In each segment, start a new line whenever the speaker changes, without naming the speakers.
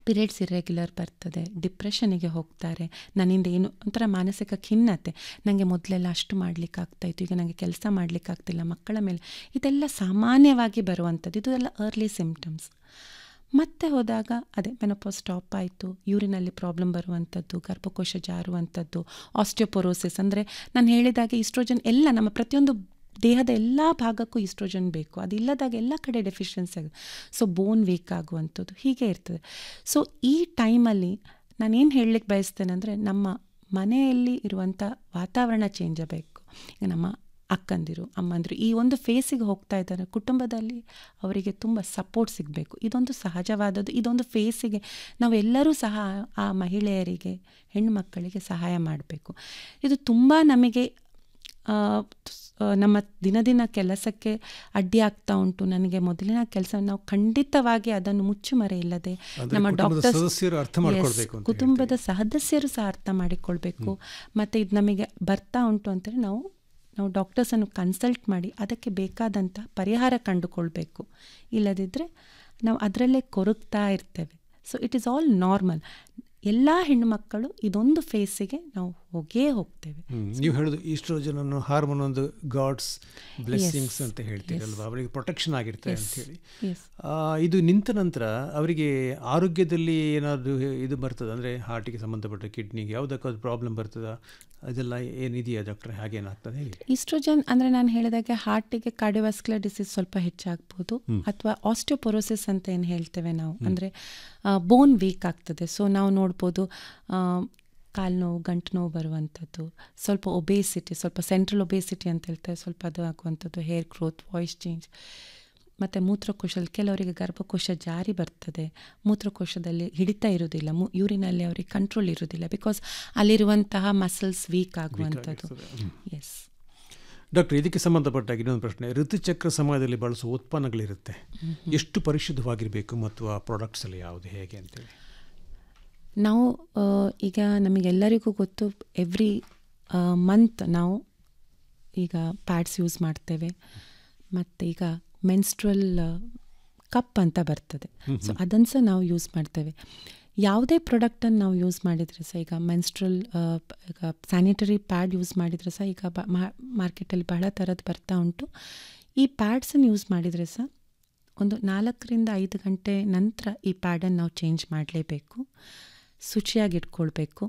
periods irregular ಬರ್ತದೆ ಡಿಪ್ರೆಷನಿಗೆ ಹೋಗ್ತಾರೆ ನನ್ನಿಂದ ಏನು ಒಂಥರ ಮಾನಸಿಕ ಖಿನ್ನತೆ ನನಗೆ ಮೊದಲೆಲ್ಲ ಅಷ್ಟು ಮಾಡಲಿಕ್ಕಾಗ್ತಾಯಿತ್ತು ಈಗ ನನಗೆ ಕೆಲಸ ಮಾಡಲಿಕ್ಕಾಗ್ತಿಲ್ಲ ಮಕ್ಕಳ ಮೇಲೆ ಇದೆಲ್ಲ ಸಾಮಾನ್ಯವಾಗಿ ಬರುವಂಥದ್ದು ಇದು ಎಲ್ಲ ಅರ್ಲಿ ಸಿಮ್ಟಮ್ಸ್ ಮತ್ತೆ ಹೋದಾಗ ಅದೇ ಮೆನೋಪಾಸ್ ಸ್ಟಾಪ್ ಆಯಿತು ಯೂರಿನಲ್ಲಿ ಪ್ರಾಬ್ಲಮ್ ಬರುವಂಥದ್ದು ಗರ್ಭಕೋಶ ಜಾರುವಂಥದ್ದು ಆಸ್ಟಿಯೋಪೊರೋಸಿಸ್ ಅಂದರೆ ನಾನು ಹೇಳಿದಾಗೆ ಈಸ್ಟ್ರೋಜನ್ ಎಲ್ಲ ನಮ್ಮ ಪ್ರತಿಯೊಂದು ದೇಹದ ಎಲ್ಲ ಭಾಗಕ್ಕೂ ಈಸ್ಟ್ರೋಜನ್ ಬೇಕು ಅದಿಲ್ಲದಾಗ ಎಲ್ಲ ಕಡೆ ಡೆಫಿಷಿಯನ್ಸಿ ಆಗುತ್ತೆ ಸೊ ಬೋನ್ ವೀಕ್ ಆಗುವಂಥದ್ದು ಹೀಗೆ ಇರ್ತದೆ ಸೊ ಈ ಟೈಮಲ್ಲಿ ನಾನೇನು ಹೇಳಲಿಕ್ಕೆ ಬಯಸ್ತೇನೆ ಅಂದರೆ ನಮ್ಮ ಮನೆಯಲ್ಲಿ ಇರುವಂಥ ವಾತಾವರಣ ಚೇಂಜ್ ಆಗಬೇಕು ಈಗ ನಮ್ಮ ಅಕ್ಕಂದಿರು ಅಮ್ಮಂದಿರು ಈ ಒಂದು ಫೇಸಿಗೆ ಹೋಗ್ತಾ ಇದ್ದಾರೆ ಕುಟುಂಬದಲ್ಲಿ ಅವರಿಗೆ ತುಂಬ ಸಪೋರ್ಟ್ ಸಿಗಬೇಕು ಇದೊಂದು ಸಹಜವಾದದ್ದು ಇದೊಂದು ಫೇಸಿಗೆ ನಾವೆಲ್ಲರೂ ಸಹ ಆ ಮಹಿಳೆಯರಿಗೆ ಹೆಣ್ಣುಮಕ್ಕಳಿಗೆ ಸಹಾಯ ಮಾಡಬೇಕು ಇದು ತುಂಬ ನಮಗೆ ನಮ್ಮ ದಿನ ದಿನ ಕೆಲಸಕ್ಕೆ ಅಡ್ಡಿ ಆಗ್ತಾ ಉಂಟು ನನಗೆ ಮೊದಲಿನ ಕೆಲಸ ನಾವು ಖಂಡಿತವಾಗಿ ಅದನ್ನು ಮುಚ್ಚುಮರೆ ಇಲ್ಲದೆ ನಮ್ಮ ಡಾಕ್ಟರ್ಸ್ ಕುಟುಂಬದ ಸದಸ್ಯರು ಸಹ ಅರ್ಥ ಮಾಡಿಕೊಳ್ಬೇಕು ಮತ್ತು ಇದು ನಮಗೆ ಬರ್ತಾ ಉಂಟು ಅಂತೇಳಿ ನಾವು ನಾವು ಡಾಕ್ಟರ್ಸನ್ನು ಕನ್ಸಲ್ಟ್ ಮಾಡಿ ಅದಕ್ಕೆ ಬೇಕಾದಂಥ ಪರಿಹಾರ ಕಂಡುಕೊಳ್ಬೇಕು ಇಲ್ಲದಿದ್ದರೆ ನಾವು ಅದರಲ್ಲೇ ಕೊರಗ್ತಾ ಇರ್ತೇವೆ so it is all normal ಎಲ್ಲ ಹೆಣ್ಣುಮಕ್ಕಳು ಇದೊಂದು ಫೇಸಿಗೆ ನಾವು ಹೋಗೇ ಹೋಗ್ತೇವೆ
ನೀವು ಹೇಳೋದು ಈಸ್ಟ್ರೋಜನ್ ಅನ್ನು ಹಾರ್ಮೋನ್ ಒಂದು ಗಾಡ್ಸ್ ಬ್ಲೆಸ್ಸಿಂಗ್ಸ್ ಅಂತ ಹೇಳ್ತೀರಲ್ವಾ ಅವರಿಗೆ ಪ್ರೊಟೆಕ್ಷನ್ ಆಗಿರ್ತದೆ ಅಂತ ಹೇಳಿ ಇದು ನಿಂತ ನಂತರ ಅವರಿಗೆ ಆರೋಗ್ಯದಲ್ಲಿ ಏನಾದರೂ ಇದು ಬರ್ತದೆ ಅಂದರೆ ಹಾರ್ಟಿಗೆ ಸಂಬಂಧಪಟ್ಟ ಕಿಡ್ನಿಗೆ ಯಾವುದಕ್ಕಾದ್ರು ಪ್ರಾಬ್ಲಮ್ ಬರ್ತದಾ ಅದೆಲ್ಲ ಏನಿದೆಯಾ ಡಾಕ್ಟರ್ ಹಾಗೇನಾಗ್ತದೆ ಹೇಗೆ
ಈಸ್ಟ್ರೋಜನ್ ಅಂದರೆ ನಾನು ಹೇಳಿದಾಗೆ ಹಾರ್ಟಿಗೆ ಕಾರ್ಡಿಯೋವಾಸ್ಕ್ಯುಲರ್ ಡಿಸೀಸ್ ಸ್ವಲ್ಪ ಹೆಚ್ಚಾಗ್ಬೋದು ಅಥವಾ ಆಸ್ಟಿಯೋಪೊರೋಸಿಸ್ ಅಂತ ಏನು ಹೇಳ್ತೇವೆ ನಾವು ಅಂದರೆ ಬೋನ್ ವೀಕ್ ಆಗ್ತದೆ ಸೊ ನಾವು ನೋಡ್ಬೋದು ಕಾಲು ನೋವು ಗಂಟು ನೋವು ಬರುವಂಥದ್ದು ಸ್ವಲ್ಪ ಒಬೇಸಿಟಿ ಸ್ವಲ್ಪ ಸೆಂಟ್ರಲ್ ಒಬೇಸಿಟಿ ಅಂತ ಹೇಳ್ತಾರೆ ಸ್ವಲ್ಪ ಅದು ಆಗುವಂಥದ್ದು ಹೇರ್ ಗ್ರೋತ್ ವಾಯ್ಸ್ ಚೇಂಜ್ ಮತ್ತು ಮೂತ್ರಕೋಶದಲ್ಲಿ ಕೆಲವರಿಗೆ ಗರ್ಭಕೋಶ ಜಾರಿ ಬರ್ತದೆ ಮೂತ್ರಕೋಶದಲ್ಲಿ ಹಿಡಿತಾ ಇರೋದಿಲ್ಲ ಮು ಯೂರಿನಲ್ಲಿ ಅವರಿಗೆ ಕಂಟ್ರೋಲ್ ಇರೋದಿಲ್ಲ ಬಿಕಾಸ್ ಅಲ್ಲಿರುವಂತಹ ಮಸಲ್ಸ್ ವೀಕ್ ಆಗುವಂಥದ್ದು ಎಸ್
ಡಾಕ್ಟರ್ ಇದಕ್ಕೆ ಸಂಬಂಧಪಟ್ಟಾಗ ಇನ್ನೊಂದು ಪ್ರಶ್ನೆ ಋತುಚಕ್ರ ಸಮಯದಲ್ಲಿ ಬಳಸುವ ಉತ್ಪನ್ನಗಳಿರುತ್ತೆ ಎಷ್ಟು ಪರಿಶುದ್ಧವಾಗಿರಬೇಕು ಮತ್ತು ಆ ಪ್ರಾಡಕ್ಟ್ಸ್ ಎಲ್ಲ ಯಾವುದು ಹೇಗೆ ಅಂತೇಳಿ
ನಾವು ಈಗ ನಮಗೆಲ್ಲರಿಗೂ ಗೊತ್ತು ಎವ್ರಿ ಮಂತ್ ನಾವು ಈಗ ಪ್ಯಾಡ್ಸ್ ಯೂಸ್ ಮಾಡ್ತೇವೆ ಮತ್ತು ಈಗ ಮೆನ್ಸ್ಟ್ರಲ್ ಕಪ್ ಅಂತ ಬರ್ತದೆ ಸೊ ಅದನ್ನು ಸಹ ನಾವು ಯೂಸ್ ಮಾಡ್ತೇವೆ ಯಾವುದೇ ಪ್ರಾಡಕ್ಟನ್ನು ನಾವು ಯೂಸ್ ಮಾಡಿದರೆ ಸಹ ಈಗ ಮೆನ್ಸ್ಟ್ರಲ್ ಈಗ ಸ್ಯಾನಿಟರಿ ಪ್ಯಾಡ್ ಯೂಸ್ ಮಾಡಿದರೆ ಸಹ ಈಗ ಬ ಮಾರ್ಕೆಟಲ್ಲಿ ಬಹಳ ಥರದ್ದು ಬರ್ತಾ ಉಂಟು ಈ ಪ್ಯಾಡ್ಸನ್ನು ಯೂಸ್ ಮಾಡಿದರೆ ಸಹ ಒಂದು ನಾಲ್ಕರಿಂದ ಐದು ಗಂಟೆ ನಂತರ ಈ ಪ್ಯಾಡನ್ನು ನಾವು ಚೇಂಜ್ ಮಾಡಲೇಬೇಕು ಶುಚಿಯಾಗಿ ಇಟ್ಕೊಳ್ಬೇಕು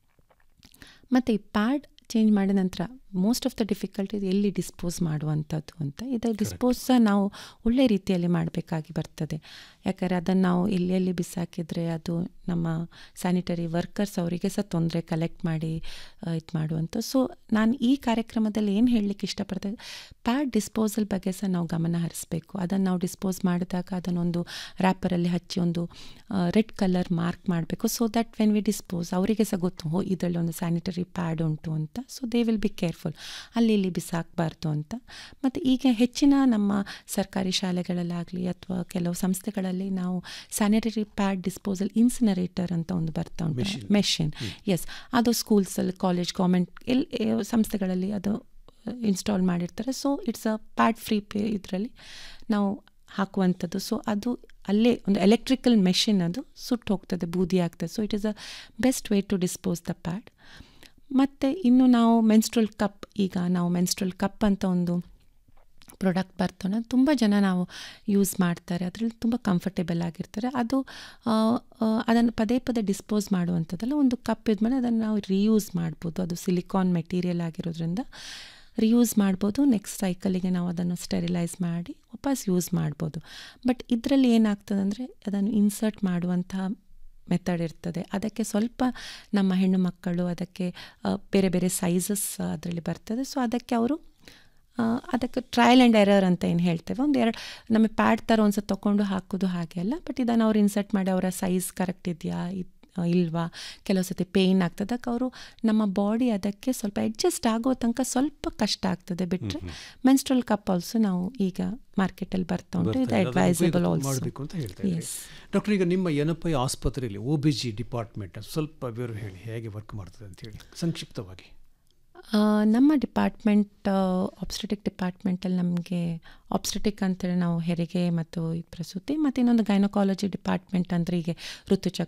ಮತ್ತು ಈ ಪ್ಯಾಡ್ ಚೇಂಜ್ ಮಾಡಿದ ನಂತರ ಮೋಸ್ಟ್ ಆಫ್ ದ ಡಿಫಿಕಲ್ಟಿ ಎಲ್ಲಿ ಡಿಸ್ಪೋಸ್ ಮಾಡುವಂಥದ್ದು ಅಂತ ಇದು ಡಿಸ್ಪೋಸ್ ಸಹ ನಾವು ಒಳ್ಳೆ ರೀತಿಯಲ್ಲಿ ಮಾಡಬೇಕಾಗಿ ಬರ್ತದೆ ಯಾಕಂದರೆ ಅದನ್ನು ನಾವು ಎಲ್ಲಿ ಎಲ್ಲಿ ಬಿಸಾಕಿದರೆ ಅದು ನಮ್ಮ ಸ್ಯಾನಿಟರಿ ವರ್ಕರ್ಸ್ ಅವರಿಗೆ ಸಹ ತೊಂದರೆ ಕಲೆಕ್ಟ್ ಮಾಡಿ ಇದು ಮಾಡುವಂಥ ಸೊ ನಾನು ಈ ಕಾರ್ಯಕ್ರಮದಲ್ಲಿ ಏನು ಹೇಳಲಿಕ್ಕೆ ಇಷ್ಟಪಡ್ತೇನೆ ಪ್ಯಾಡ್ ಡಿಸ್ಪೋಸಲ್ ಬಗ್ಗೆ ಸಹ ನಾವು ಗಮನ ಹರಿಸಬೇಕು ಅದನ್ನು ನಾವು ಡಿಸ್ಪೋಸ್ ಮಾಡಿದಾಗ ಅದನ್ನೊಂದು ರ್ಯಾಪರಲ್ಲಿ ಹಚ್ಚಿ ಒಂದು ರೆಡ್ ಕಲರ್ ಮಾರ್ಕ್ ಮಾಡಬೇಕು so that when we dispose ಅವರಿಗೆ ಸಹ ಗೊತ್ತು ಹೋ ಇದರಲ್ಲಿ ಒಂದು ಸ್ಯಾನಿಟರಿ ಪ್ಯಾಡ್ ಉಂಟು ಅಂತ so they will be careful ಅಲ್ಲಿ ಇಲ್ಲಿ ಬಿಸಾಕಬಾರ್ದು ಅಂತ ಮತ್ತು ಈಗ ಹೆಚ್ಚಿನ ನಮ್ಮ ಸರ್ಕಾರಿ ಶಾಲೆಗಳಲ್ಲಾಗಲಿ ಅಥವಾ ಕೆಲವು ಸಂಸ್ಥೆಗಳಲ್ಲಿ ನಾವು ಸ್ಯಾನಿಟರಿ ಪ್ಯಾಡ್ ಡಿಸ್ಪೋಸಲ್ ಇನ್ಸಿನರೇಟರ್ ಅಂತ ಒಂದು ಬರ್ತಾ ಉಂಟು ಮೆಷಿನ್ ಎಸ್ ಅದು ಸ್ಕೂಲ್ಸಲ್ಲಿ ಕಾಲೇಜ್ ಗೌರ್ಮೆಂಟ್ ಎಲ್ಲಿ ಸಂಸ್ಥೆಗಳಲ್ಲಿ ಅದು ಇನ್ಸ್ಟಾಲ್ ಮಾಡಿರ್ತಾರೆ so it's a pad free pay ಇದರಲ್ಲಿ ನಾವು ಹಾಕುವಂಥದ್ದು ಸೊ ಅದು ಅಲ್ಲೇ ಒಂದು ಎಲೆಕ್ಟ್ರಿಕಲ್ ಮೆಷಿನ್ ಅದು ಸುಟ್ಟು ಹೋಗ್ತದೆ ಬೂದಿ ಆಗ್ತದೆ so it is a best way to dispose the pad ಮತ್ತು ಇನ್ನು ನಾವು ಮೆನ್ಸ್ಟ್ರಲ್ ಕಪ್ ಈಗ ನಾವು ಮೆನ್ಸ್ಟ್ರಲ್ ಕಪ್ ಅಂತ ಒಂದು ಪ್ರಾಡಕ್ಟ್ ಬರ್ತಾನೆ ತುಂಬ ಜನ ನಾವು ಯೂಸ್ ಮಾಡ್ತಾರೆ ಅದರಲ್ಲಿ ತುಂಬ ಕಂಫರ್ಟೇಬಲ್ ಆಗಿರ್ತಾರೆ ಅದು ಅದನ್ನು ಪದೇ ಪದೇ ಡಿಸ್ಪೋಸ್ ಮಾಡುವಂಥದ್ದಲ್ಲ ಒಂದು ಕಪ್ ಇದ್ಮೇಲೆ ಅದನ್ನು ನಾವು ರೀಯೂಸ್ ಮಾಡ್ಬೋದು ಅದು ಸಿಲಿಕಾನ್ ಮೆಟೀರಿಯಲ್ ಆಗಿರೋದ್ರಿಂದ ರಿಯೂಸ್ ಮಾಡ್ಬೋದು ನೆಕ್ಸ್ಟ್ ಸೈಕಲಿಗೆ ನಾವು ಅದನ್ನು ಸ್ಟೆರಿಲೈಸ್ ಮಾಡಿ ವಾಪಸ್ ಯೂಸ್ ಮಾಡ್ಬೋದು ಬಟ್ ಇದರಲ್ಲಿ ಏನಾಗ್ತದೆ ಅಂದರೆ ಅದನ್ನು ಇನ್ಸರ್ಟ್ ಮಾಡುವಂತಹ ಮೆಥಡ್ ಇರ್ತದೆ ಅದಕ್ಕೆ ಸ್ವಲ್ಪ ನಮ್ಮ ಹೆಣ್ಣು ಮಕ್ಕಳು ಅದಕ್ಕೆ ಬೇರೆ ಬೇರೆ ಸೈಜಸ್ ಅದರಲ್ಲಿ ಬರ್ತದೆ ಸೊ ಅದಕ್ಕೆ ಅವರು ಅದಕ್ಕೆ ಟ್ರಯಲ್ ಆ್ಯಂಡ್ ಎರರ್ ಅಂತ ಏನು ಹೇಳ್ತೇವೆ ಒಂದು ಎರಡು ನಮಗೆ ಪ್ಯಾಡ್ ಥರ ಒಂದು ಸಲ ತೊಗೊಂಡು ಹಾಕೋದು ಹಾಗೆ ಅಲ್ಲ ಬಟ್ ಇದನ್ನು ಅವ್ರು ಇನ್ಸರ್ಟ್ ಮಾಡಿ ಅವರ ಸೈಜ್ ಕರೆಕ್ಟ್ ಇದೆಯಾ ಇಲ್ವಾ ಕೆಲವು ಸತಿ ಪೇಯ್ನ್ ಆಗ್ತದೆ ಅದಕ್ಕೆ ಅವರು ನಮ್ಮ ಬಾಡಿ ಅದಕ್ಕೆ ಸ್ವಲ್ಪ ಅಡ್ಜಸ್ಟ್ ಆಗೋ ತನಕ ಸ್ವಲ್ಪ ಕಷ್ಟ ಆಗ್ತದೆ ಬಿಟ್ಟರೆ ಮೆನ್ಸ್ಟ್ರಲ್ ಕಪ್ ಆಲ್ಸೋ ನಾವು ಈಗ ಮಾರ್ಕೆಟಲ್ಲಿ ಬರ್ತಾ ಉಂಟು ಇದು ಅಡ್ವೈಸಬಲ್
ಮಾಡಬೇಕು ಅಂತ ಹೇಳ್ತಾರೆ ಡಾಕ್ಟರ್ ಈಗ ನಿಮ್ಮ ಎನಪೈ ಆಸ್ಪತ್ರೆಯಲ್ಲಿ ಒ ಬಿ ಜಿ ಡಿಪಾರ್ಟ್ಮೆಂಟ್ ಸ್ವಲ್ಪ ವಿವರ ಹೇಳಿ ಹೇಗೆ ವರ್ಕ್ ಮಾಡ್ತದೆ ಅಂತ ಹೇಳಿ ಸಂಕ್ಷಿಪ್ತವಾಗಿ
ಆ, ನಮ್ಮ ಡಿಪಾರ್ಟ್ಮೆಂಟ್ ಆಬ್ಸ್ಟೆಟಿಕ್ ಡಿಪಾರ್ಟ್ಮೆಂಟಲ್ಲಿ ನಮಗೆ ಆಬ್ಸ್ಟೆಟಿಕ್ ಅಂತೇಳಿ ನಾವು ಹೆರಿಗೆ ಮತ್ತು ಈ ಪ್ರಸೂತಿ ಮತ್ತು ಇನ್ನೊಂದು ಗೈನಕಾಲಜಿ ಡಿಪಾರ್ಟ್ಮೆಂಟ್ ಅಂದರೆ ಈಗ ಋತುಚಕ್ರ